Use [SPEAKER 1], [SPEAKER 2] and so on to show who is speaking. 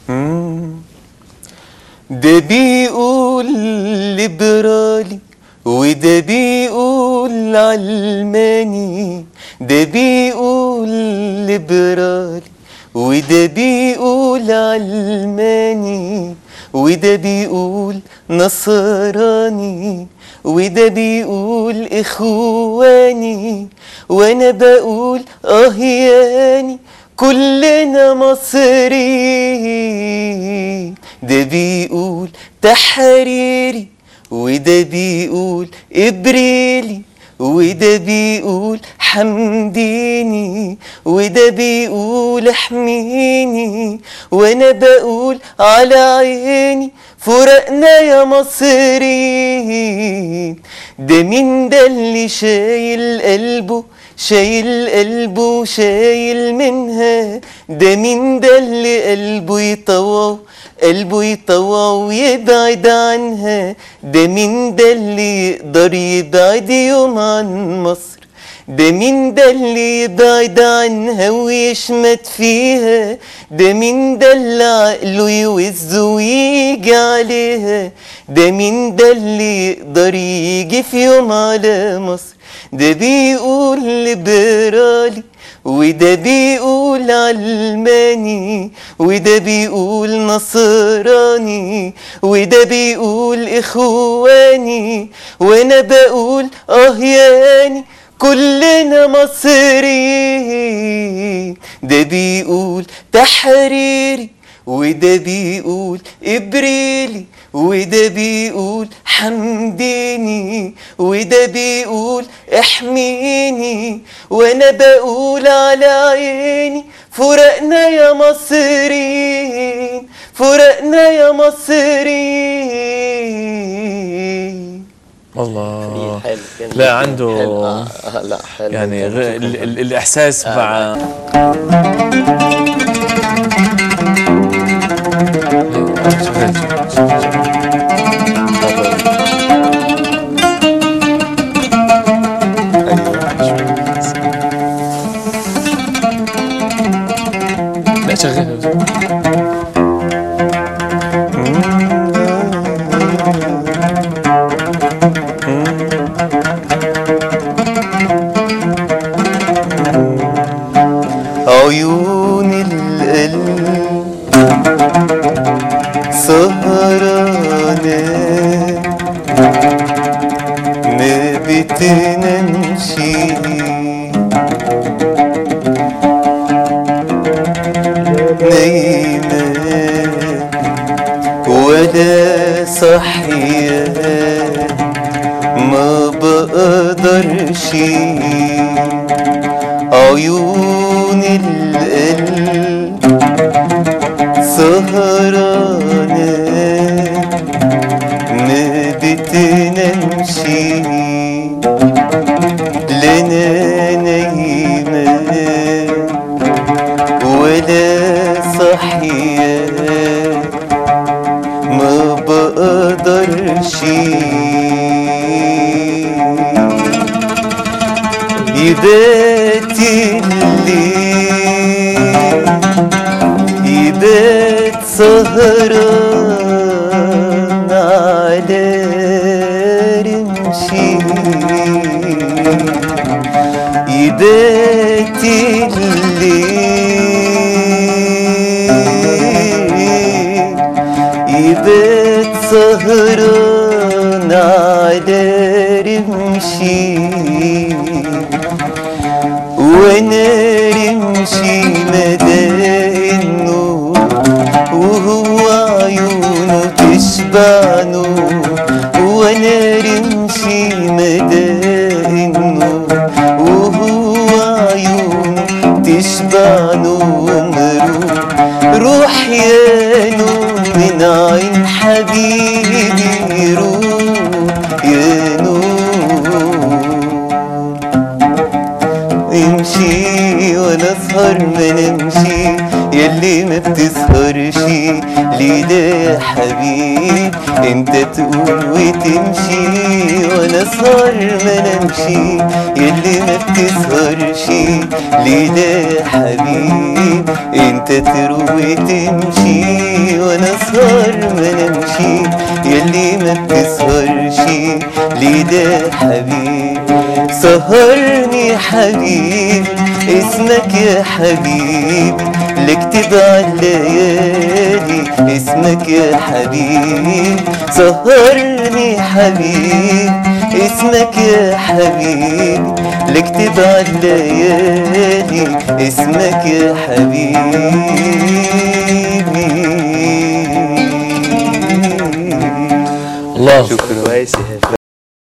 [SPEAKER 1] ده بيقول ليبرالي وده بيقول علماني ده بيقول ليبرالي وده بيقول علماني وده بيقول نصراني وده بيقول اخواني وانا بقول اه ياني كلنا مصريين ده بيقول تحريري وده بيقول ابريلي وده بيقول حمديني وده بيقول احميني وانا بقول على عيني فرقنا يا مصريين ده مين ده اللي شايل قلبه شايل قلبه شايل منها ده مين ده اللي قلبه يطوع قلبه يطوع ويبعد عنها ده مين ده اللي يقدر يبعد يوم عن مصر ده مين ده اللي يبعد عنها ويشمت فيها ده مين ده اللي عقله يوز ويجي عليها ده مين ده اللي يقدر يجي في يوم على مصر ده بيقول ليبرالي وده بيقول علماني وده بيقول نصراني وده بيقول اخواني وانا بقول اه ياني كلنا مصريين ده بيقول تحريري وده بيقول ابريلي وده بيقول حمديني وده بيقول احميني وانا بقول على عيني فرقنا يا مصريين فرقنا يا مصريين
[SPEAKER 2] الله
[SPEAKER 3] حلو كان
[SPEAKER 2] لا
[SPEAKER 3] جداً
[SPEAKER 2] عنده
[SPEAKER 3] حلو. آه آه، لا حلو
[SPEAKER 2] يعني
[SPEAKER 3] كان
[SPEAKER 2] غ-
[SPEAKER 3] شكراً.
[SPEAKER 2] ال- ال- الاحساس
[SPEAKER 3] آه.
[SPEAKER 2] مع لا شغل
[SPEAKER 1] عيون القلب سهرانة ما بتنامش نايمة ولا صحية ما بقدرش عيون القلب سهرانة ما بتنامش لنا نايمة ولا صحية ما بقدرش يبات الليل يبات سهران على رمشي يبات الليل يبات سهران على رمشي وانا رمشي مدى النور وهو عيونه تشبع نور وانا رمشي مدى النور وهو عيونه تشبع نور روح يا نور من عين حبيبي روح يا نور امشي وانا اسهر ما نمشي يا يلي ما بتسهرش ليه ده يا حبيب انت تقول وتمشي وانا اسهر ما نمشي يلي ما بتسهرش ليه ده يا حبيب انت تروح وتمشي وانا اسهر ما نمشي يلي ما بتسهرش ليه ده يا حبيب سهرني حبيب اسمك يا حبيب لكتب الليالي اسمك يا حبيب سهرني حبيب اسمك يا حبيب لكتب الليالي اسمك يا حبيبي
[SPEAKER 2] الله
[SPEAKER 1] شكرا
[SPEAKER 3] كويس يا هاشم